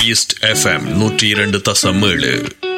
east FM நூற்றி இரண்டு தசம் ஏழு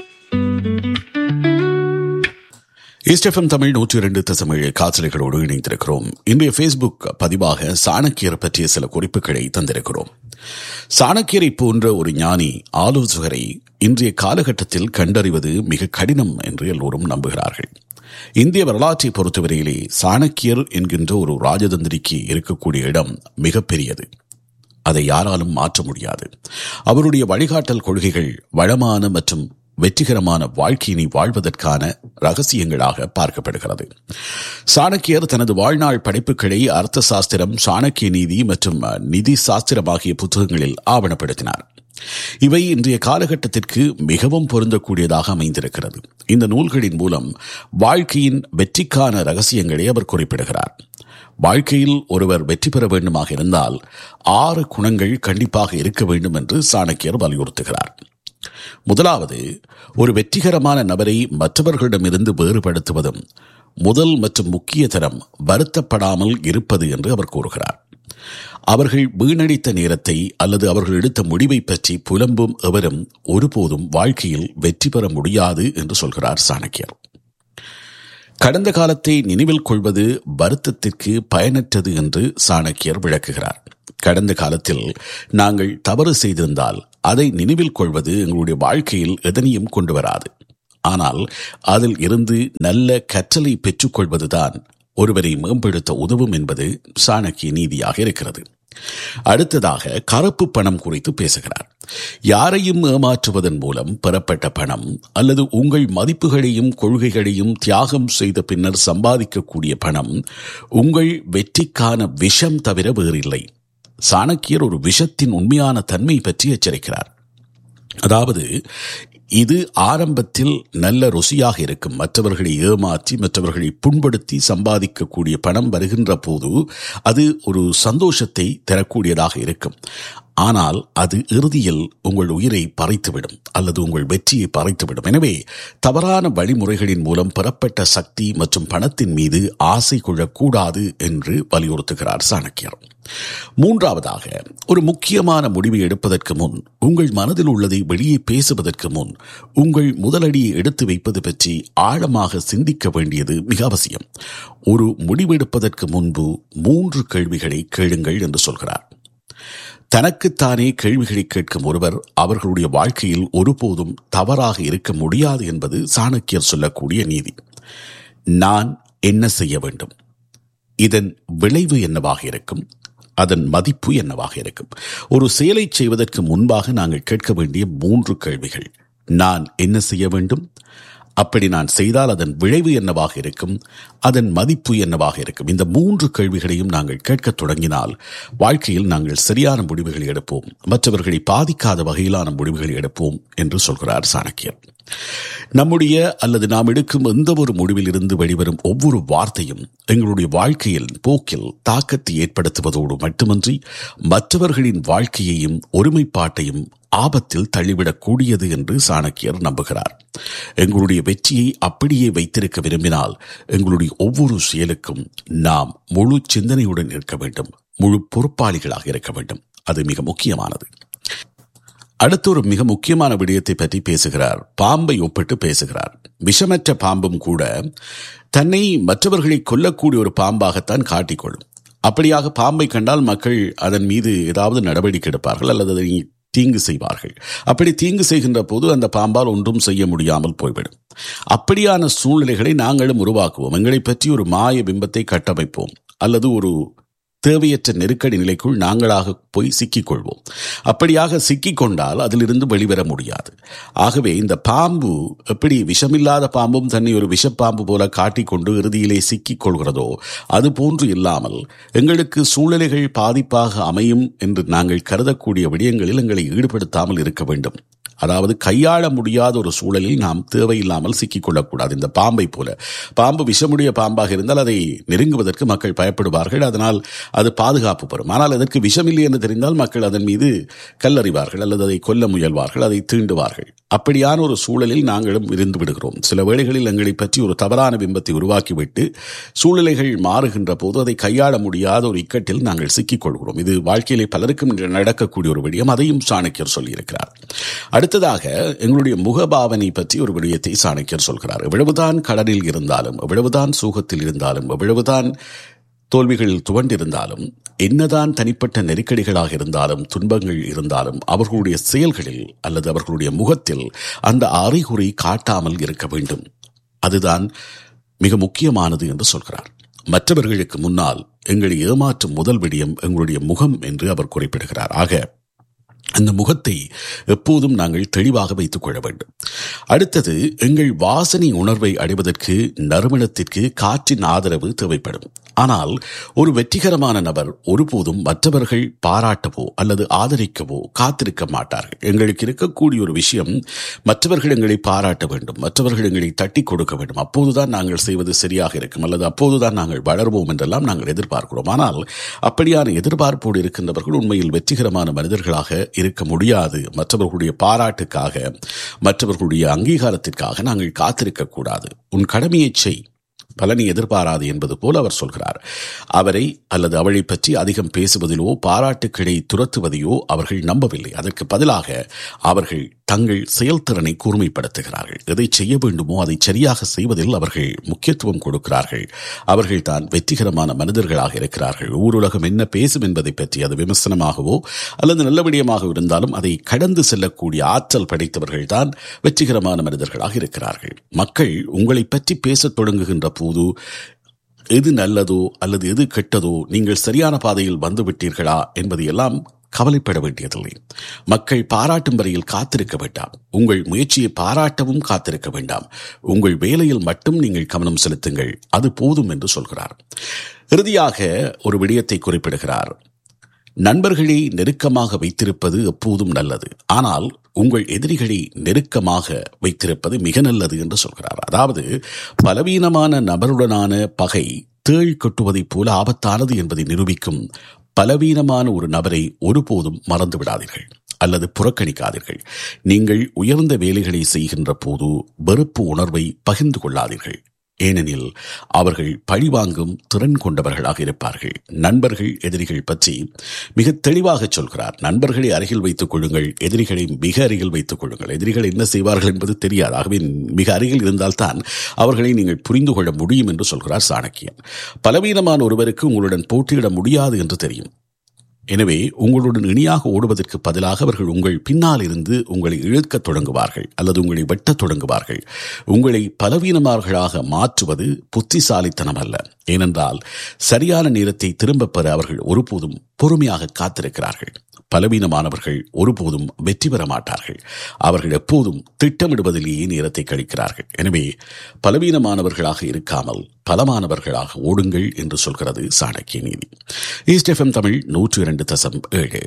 ஈஸ்டெஃபம் தமிழ் நூற்றி இரண்டு தசமேழு காய்ச்சல்களோடு இணைந்திருக்கிறோம் இன்றைய ஃபேஸ்புக் பதிவாக சாணக்கியர் பற்றிய சில குறிப்புகளை தந்திருக்கிறோம் சாணக்கியரை போன்ற ஒரு ஞானி ஆலோசகரை இன்றைய காலகட்டத்தில் கண்டறிவது மிக கடினம் என்று எல்லோரும் நம்புகிறார்கள் இந்திய வரலாற்றை பொறுத்தவரையிலே சாணக்கியர் என்கின்ற ஒரு ராஜதந்திரிக்கு இருக்கக்கூடிய இடம் மிகப்பெரியது அதை யாராலும் மாற்ற முடியாது அவருடைய வழிகாட்டல் கொள்கைகள் வளமான மற்றும் வெற்றிகரமான வாழ்க்கையினை வாழ்வதற்கான ரகசியங்களாக பார்க்கப்படுகிறது சாணக்கியர் தனது வாழ்நாள் படைப்புகளை அர்த்த சாஸ்திரம் சாணக்கிய நீதி மற்றும் நிதி சாஸ்திரம் ஆகிய புத்தகங்களில் ஆவணப்படுத்தினார் இவை இன்றைய காலகட்டத்திற்கு மிகவும் பொருந்தக்கூடியதாக அமைந்திருக்கிறது இந்த நூல்களின் மூலம் வாழ்க்கையின் வெற்றிக்கான ரகசியங்களை அவர் குறிப்பிடுகிறார் வாழ்க்கையில் ஒருவர் வெற்றி பெற வேண்டுமாக இருந்தால் ஆறு குணங்கள் கண்டிப்பாக இருக்க வேண்டும் என்று சாணக்கியர் வலியுறுத்துகிறார் முதலாவது ஒரு வெற்றிகரமான நபரை மற்றவர்களிடமிருந்து வேறுபடுத்துவதும் முதல் மற்றும் முக்கிய தரம் வருத்தப்படாமல் இருப்பது என்று அவர் கூறுகிறார் அவர்கள் வீணடித்த நேரத்தை அல்லது அவர்கள் எடுத்த முடிவை பற்றி புலம்பும் எவரும் ஒருபோதும் வாழ்க்கையில் வெற்றி பெற முடியாது என்று சொல்கிறார் சாணக்கியர் கடந்த காலத்தை நினைவில் கொள்வது வருத்தத்திற்கு பயனற்றது என்று சாணக்கியர் விளக்குகிறார் கடந்த காலத்தில் நாங்கள் தவறு செய்திருந்தால் அதை நினைவில் கொள்வது எங்களுடைய வாழ்க்கையில் எதனையும் கொண்டு வராது ஆனால் அதில் இருந்து நல்ல கற்றலை பெற்றுக்கொள்வதுதான் ஒருவரை மேம்படுத்த உதவும் என்பது சாணக்கிய நீதியாக இருக்கிறது அடுத்ததாக கருப்பு பணம் குறித்து பேசுகிறார் யாரையும் ஏமாற்றுவதன் மூலம் பெறப்பட்ட பணம் அல்லது உங்கள் மதிப்புகளையும் கொள்கைகளையும் தியாகம் செய்த பின்னர் சம்பாதிக்கக்கூடிய பணம் உங்கள் வெற்றிக்கான விஷம் தவிர வேறில்லை சாணக்கியர் ஒரு விஷத்தின் உண்மையான தன்மை பற்றி எச்சரிக்கிறார் அதாவது இது ஆரம்பத்தில் நல்ல ருசியாக இருக்கும் மற்றவர்களை ஏமாற்றி மற்றவர்களை புண்படுத்தி சம்பாதிக்கக்கூடிய பணம் வருகின்ற போது அது ஒரு சந்தோஷத்தை தரக்கூடியதாக இருக்கும் ஆனால் அது இறுதியில் உங்கள் உயிரை பறைத்துவிடும் அல்லது உங்கள் வெற்றியை பறைத்துவிடும் எனவே தவறான வழிமுறைகளின் மூலம் பெறப்பட்ட சக்தி மற்றும் பணத்தின் மீது ஆசை கொள்ளக்கூடாது என்று வலியுறுத்துகிறார் சாணக்கியர் மூன்றாவதாக ஒரு முக்கியமான முடிவை எடுப்பதற்கு முன் உங்கள் மனதில் உள்ளதை வெளியே பேசுவதற்கு முன் உங்கள் முதலடியை எடுத்து வைப்பது பற்றி ஆழமாக சிந்திக்க வேண்டியது மிக அவசியம் ஒரு முடிவெடுப்பதற்கு முன்பு மூன்று கேள்விகளை கேளுங்கள் என்று சொல்கிறார் தனக்குத்தானே கேள்விகளை கேட்கும் ஒருவர் அவர்களுடைய வாழ்க்கையில் ஒருபோதும் தவறாக இருக்க முடியாது என்பது சாணக்கியர் சொல்லக்கூடிய நீதி நான் என்ன செய்ய வேண்டும் இதன் விளைவு என்னவாக இருக்கும் அதன் மதிப்பு என்னவாக இருக்கும் ஒரு செயலை செய்வதற்கு முன்பாக நாங்கள் கேட்க வேண்டிய மூன்று கேள்விகள் நான் என்ன செய்ய வேண்டும் அப்படி நான் செய்தால் அதன் விளைவு என்னவாக இருக்கும் அதன் மதிப்பு என்னவாக இருக்கும் இந்த மூன்று கேள்விகளையும் நாங்கள் கேட்கத் தொடங்கினால் வாழ்க்கையில் நாங்கள் சரியான முடிவுகளை எடுப்போம் மற்றவர்களை பாதிக்காத வகையிலான முடிவுகளை எடுப்போம் என்று சொல்கிறார் சாணக்கியர் நம்முடைய அல்லது நாம் எடுக்கும் எந்த ஒரு முடிவில் இருந்து வெளிவரும் ஒவ்வொரு வார்த்தையும் எங்களுடைய வாழ்க்கையில் போக்கில் தாக்கத்தை ஏற்படுத்துவதோடு மட்டுமன்றி மற்றவர்களின் வாழ்க்கையையும் ஒருமைப்பாட்டையும் ஆபத்தில் தள்ளிவிடக்கூடியது என்று சாணக்கியர் நம்புகிறார் எங்களுடைய வெற்றியை அப்படியே வைத்திருக்க விரும்பினால் எங்களுடைய ஒவ்வொரு செயலுக்கும் நாம் முழு சிந்தனையுடன் இருக்க வேண்டும் முழு பொறுப்பாளிகளாக இருக்க வேண்டும் அது மிக முக்கியமானது அடுத்து ஒரு மிக முக்கியமான விடயத்தை பற்றி பேசுகிறார் பாம்பை ஒப்பிட்டு பேசுகிறார் விஷமற்ற பாம்பும் கூட தன்னை மற்றவர்களை கொல்லக்கூடிய ஒரு பாம்பாகத்தான் காட்டிக்கொள்ளும் அப்படியாக பாம்பை கண்டால் மக்கள் அதன் மீது ஏதாவது நடவடிக்கை எடுப்பார்கள் அல்லது அதை தீங்கு செய்வார்கள் அப்படி தீங்கு செய்கின்ற போது அந்த பாம்பால் ஒன்றும் செய்ய முடியாமல் போய்விடும் அப்படியான சூழ்நிலைகளை நாங்களும் உருவாக்குவோம் எங்களை பற்றி ஒரு மாய பிம்பத்தை கட்டமைப்போம் அல்லது ஒரு தேவையற்ற நெருக்கடி நிலைக்குள் நாங்களாக போய் சிக்கிக்கொள்வோம் அப்படியாக சிக்கிக்கொண்டால் அதிலிருந்து வெளிவர முடியாது ஆகவே இந்த பாம்பு எப்படி விஷமில்லாத பாம்பும் தன்னை ஒரு விஷப்பாம்பு போல காட்டிக்கொண்டு இறுதியிலே சிக்கிக் கொள்கிறதோ அது போன்று இல்லாமல் எங்களுக்கு சூழ்நிலைகள் பாதிப்பாக அமையும் என்று நாங்கள் கருதக்கூடிய விடயங்களில் எங்களை ஈடுபடுத்தாமல் இருக்க வேண்டும் அதாவது கையாள முடியாத ஒரு சூழலில் நாம் தேவையில்லாமல் சிக்கிக்கொள்ளக்கூடாது இந்த பாம்பை போல பாம்பு விஷமுடைய பாம்பாக இருந்தால் அதை நெருங்குவதற்கு மக்கள் பயப்படுவார்கள் அதனால் அது பாதுகாப்பு பெறும் ஆனால் அதற்கு விஷமில்லை என்று தெரிந்தால் மக்கள் அதன் மீது கல்லறிவார்கள் அல்லது அதை கொல்ல முயல்வார்கள் அதை தீண்டுவார்கள் அப்படியான ஒரு சூழலில் நாங்களும் இருந்து விடுகிறோம் சில வேளைகளில் எங்களை பற்றி ஒரு தவறான பிம்பத்தை உருவாக்கிவிட்டு சூழ்நிலைகள் மாறுகின்ற போது அதை கையாள முடியாத ஒரு இக்கட்டில் நாங்கள் சிக்கிக் கொள்கிறோம் இது வாழ்க்கையிலே பலருக்கும் நடக்கக்கூடிய ஒரு விடயம் அதையும் சாணக்கியர் சொல்லியிருக்கிறார் அடுத்ததாக எங்களுடைய முகபாவனை பற்றி ஒரு விடயத்தை சாணக்கியர் சொல்கிறார் எவ்வளவுதான் கடலில் இருந்தாலும் எவ்வளவுதான் சூகத்தில் இருந்தாலும் எவ்வளவுதான் தோல்விகள் துவண்டிருந்தாலும் என்னதான் தனிப்பட்ட நெருக்கடிகளாக இருந்தாலும் துன்பங்கள் இருந்தாலும் அவர்களுடைய செயல்களில் அல்லது அவர்களுடைய முகத்தில் அந்த அறிகுறி காட்டாமல் இருக்க வேண்டும் அதுதான் மிக முக்கியமானது என்று சொல்கிறார் மற்றவர்களுக்கு முன்னால் எங்களை ஏமாற்றும் முதல் விடயம் எங்களுடைய முகம் என்று அவர் குறிப்பிடுகிறார் ஆக அந்த முகத்தை எப்போதும் நாங்கள் தெளிவாக வைத்துக் கொள்ள வேண்டும் அடுத்தது எங்கள் வாசனை உணர்வை அடைவதற்கு நறுமணத்திற்கு காற்றின் ஆதரவு தேவைப்படும் ஆனால் ஒரு வெற்றிகரமான நபர் ஒருபோதும் மற்றவர்கள் பாராட்டவோ அல்லது ஆதரிக்கவோ காத்திருக்க மாட்டார்கள் எங்களுக்கு இருக்கக்கூடிய ஒரு விஷயம் மற்றவர்கள் எங்களை பாராட்ட வேண்டும் மற்றவர்கள் எங்களை தட்டி கொடுக்க வேண்டும் அப்போதுதான் நாங்கள் செய்வது சரியாக இருக்கும் அல்லது அப்போதுதான் நாங்கள் வளர்வோம் என்றெல்லாம் நாங்கள் எதிர்பார்க்கிறோம் ஆனால் அப்படியான எதிர்பார்ப்போடு இருக்கின்றவர்கள் உண்மையில் வெற்றிகரமான மனிதர்களாக இருக்க முடியாது மற்றவர்களுடைய பாராட்டுக்காக மற்றவர்களுடைய அங்கீகாரத்திற்காக நாங்கள் காத்திருக்க கூடாது உன் கடமையை செய் பலனை எதிர்பாராது என்பது போல அவர் சொல்கிறார் அவரை அல்லது அவளை பற்றி அதிகம் பேசுவதிலோ பாராட்டுக்களை துரத்துவதையோ அவர்கள் நம்பவில்லை அதற்கு பதிலாக அவர்கள் தங்கள் செயல்திறனை கூர்மைப்படுத்துகிறார்கள் எதை செய்ய வேண்டுமோ அதை சரியாக செய்வதில் அவர்கள் முக்கியத்துவம் கொடுக்கிறார்கள் அவர்கள் தான் வெற்றிகரமான மனிதர்களாக இருக்கிறார்கள் ஊருலகம் என்ன பேசும் என்பதை பற்றி அது விமர்சனமாகவோ அல்லது நல்ல விடயமாக இருந்தாலும் அதை கடந்து செல்லக்கூடிய ஆற்றல் படைத்தவர்கள் தான் வெற்றிகரமான மனிதர்களாக இருக்கிறார்கள் மக்கள் உங்களை பற்றி பேசத் தொடங்குகின்ற போது எது நல்லதோ அல்லது எது கெட்டதோ நீங்கள் சரியான பாதையில் வந்து விட்டீர்களா என்பதையெல்லாம் கவலைப்பட வேண்டியதில்லை மக்கள் பாராட்டும் வரையில் காத்திருக்க வேண்டாம் உங்கள் முயற்சியை பாராட்டவும் காத்திருக்க வேண்டாம் உங்கள் வேலையில் மட்டும் நீங்கள் கவனம் செலுத்துங்கள் அது போதும் என்று சொல்கிறார் இறுதியாக ஒரு விடயத்தை குறிப்பிடுகிறார் நண்பர்களை நெருக்கமாக வைத்திருப்பது எப்போதும் நல்லது ஆனால் உங்கள் எதிரிகளை நெருக்கமாக வைத்திருப்பது மிக நல்லது என்று சொல்கிறார் அதாவது பலவீனமான நபருடனான பகை தேள் கொட்டுவதைப் போல ஆபத்தானது என்பதை நிரூபிக்கும் பலவீனமான ஒரு நபரை ஒருபோதும் மறந்து விடாதீர்கள் அல்லது புறக்கணிக்காதீர்கள் நீங்கள் உயர்ந்த வேலைகளை செய்கின்ற போது வெறுப்பு உணர்வை பகிர்ந்து கொள்ளாதீர்கள் ஏனெனில் அவர்கள் பழிவாங்கும் திறன் கொண்டவர்களாக இருப்பார்கள் நண்பர்கள் எதிரிகள் பற்றி மிக தெளிவாக சொல்கிறார் நண்பர்களை அருகில் வைத்துக் கொள்ளுங்கள் எதிரிகளை மிக அருகில் வைத்துக் கொள்ளுங்கள் எதிரிகள் என்ன செய்வார்கள் என்பது தெரியாது ஆகவே மிக அருகில் இருந்தால்தான் அவர்களை நீங்கள் புரிந்து கொள்ள முடியும் என்று சொல்கிறார் சாணக்கியன் பலவீனமான ஒருவருக்கு உங்களுடன் போட்டியிட முடியாது என்று தெரியும் எனவே உங்களுடன் இணையாக ஓடுவதற்கு பதிலாக அவர்கள் உங்கள் பின்னால் இருந்து உங்களை இழுக்கத் தொடங்குவார்கள் அல்லது உங்களை வெட்டத் தொடங்குவார்கள் உங்களை பலவீனமார்களாக மாற்றுவது புத்திசாலித்தனம் அல்ல ஏனென்றால் சரியான நேரத்தை திரும்பப் பெற அவர்கள் ஒருபோதும் பொறுமையாக காத்திருக்கிறார்கள் பலவீனமானவர்கள் ஒருபோதும் வெற்றி பெற மாட்டார்கள் அவர்கள் எப்போதும் திட்டமிடுவதிலேயே நேரத்தை கழிக்கிறார்கள் எனவே பலவீனமானவர்களாக இருக்காமல் பலமானவர்களாக ஓடுங்கள் என்று சொல்கிறது சாணக்கிய நீதி ஈஸ்ட் எஃப்எம் தமிழ் நூற்று இரண்டு தசம் ஏழு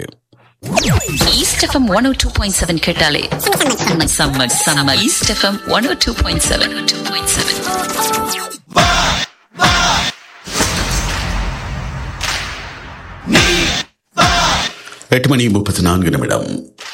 East FM one O two point seven கேட்டாலே செம்ம செம்ம East FM one O two point seven two point seven எட்டு மணி முப்பத்தி நான்கு நிமிடம்